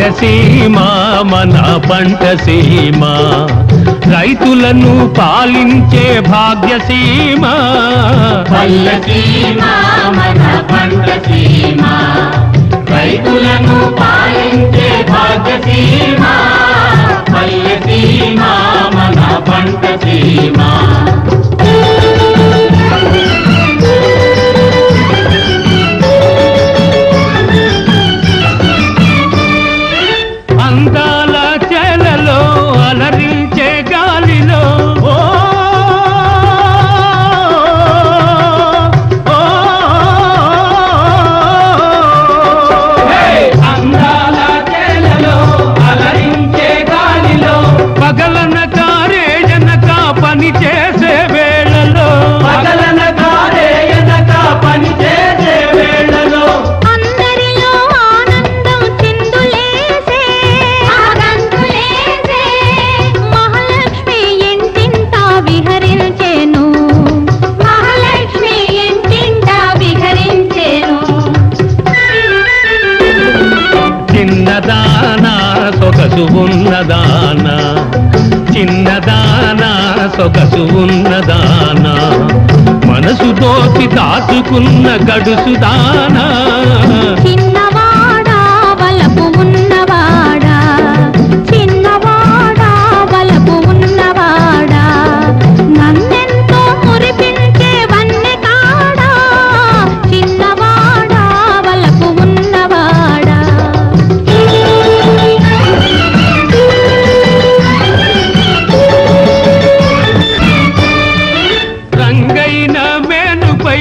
పల్లెసీమ మన పంట సీమ రైతులను పాలించే భాగ్యసీమ పల్లెసీమ మన పంట సీమ రైతులను పాలించే భాగ్యసీమ పల్లెసీమ మన పంట సీమ అందాల చెలలో అలరించే గాలిలో ఓ, ఓ, అందాల చేలలో అలరించే గాలిలో పగలన కారేజనక పని చేసే వేళలో పగలన కారే ఎనక పని చేసే వేళలో అందరిలో ఆనందం చిందులేసే ఆనందులేసే మహాలక్ష్మి ఇంటింట విహరించేను మహాలక్ష్మి ఇంటింట విహరించేను చిన్నదానా సొగసు ఉన్నదానా చిన్నదానా సొగసు ఉన్నదానా మనసు దోచి దాచుకున్న గడుసుదానా చిన్నవాడా వలపు ఉన్నవాడా చిన్నవాడా వలపు ఉన్నవాడా నన్నెంతో మురిపించే వన్నె కాడా చిన్నవాడా వలపు ఉన్నవాడా రంగైన మేనుపై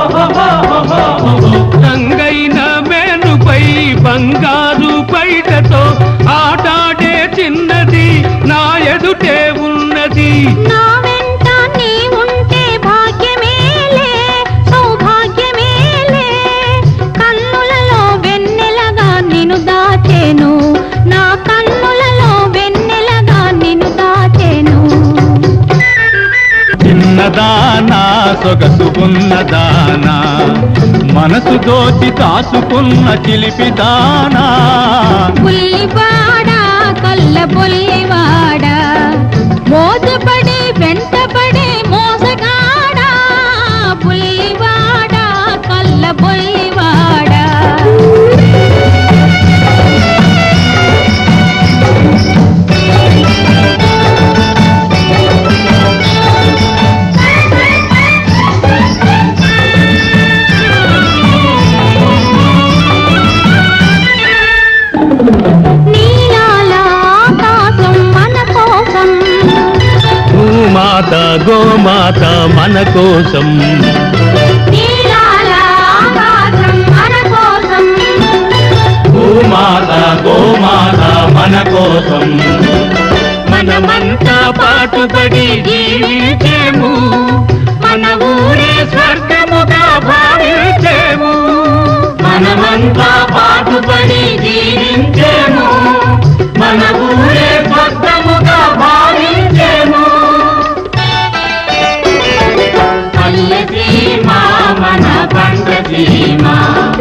రంగైన మేనుపై బంగారు పైటతో ఆటాడే చిన్నది నా ఎదుటే ఉన్నది నా వెంట నీ ఉంటే భాగ్యమేలే సౌభాగ్యమేలే కన్నులలో వెన్నెలగా నిన్ను దాచేను నా కన్నులలో వెన్నెలగా నిన్ను దాచేను చిన్నదానా సొగసు ఉన్నదానా మనసు దోచి దాచుకున్న చిలిపిదానా పుల్లివాడా కల్ల పుల్లివాడా మోసపడి వెంటపడి మోసగాడా పుల్లివాడా కల్ల పుల్లివాడా నీలాల ఆకాశం మన కోసం భూమాత గోమాత మన కోసం నీలాల ఆకాశం మన కోసం భూమాత గోమాత మన కోసం మనమంతా పాటుపడి జీవించేము మన ఊరే స్వర్గముగా భావించేము మనమంతా పాటుపడి జీవించేము మన ఊరే స్వర్గముగా భావించేము పల్లె సీమ మన పంట సీమ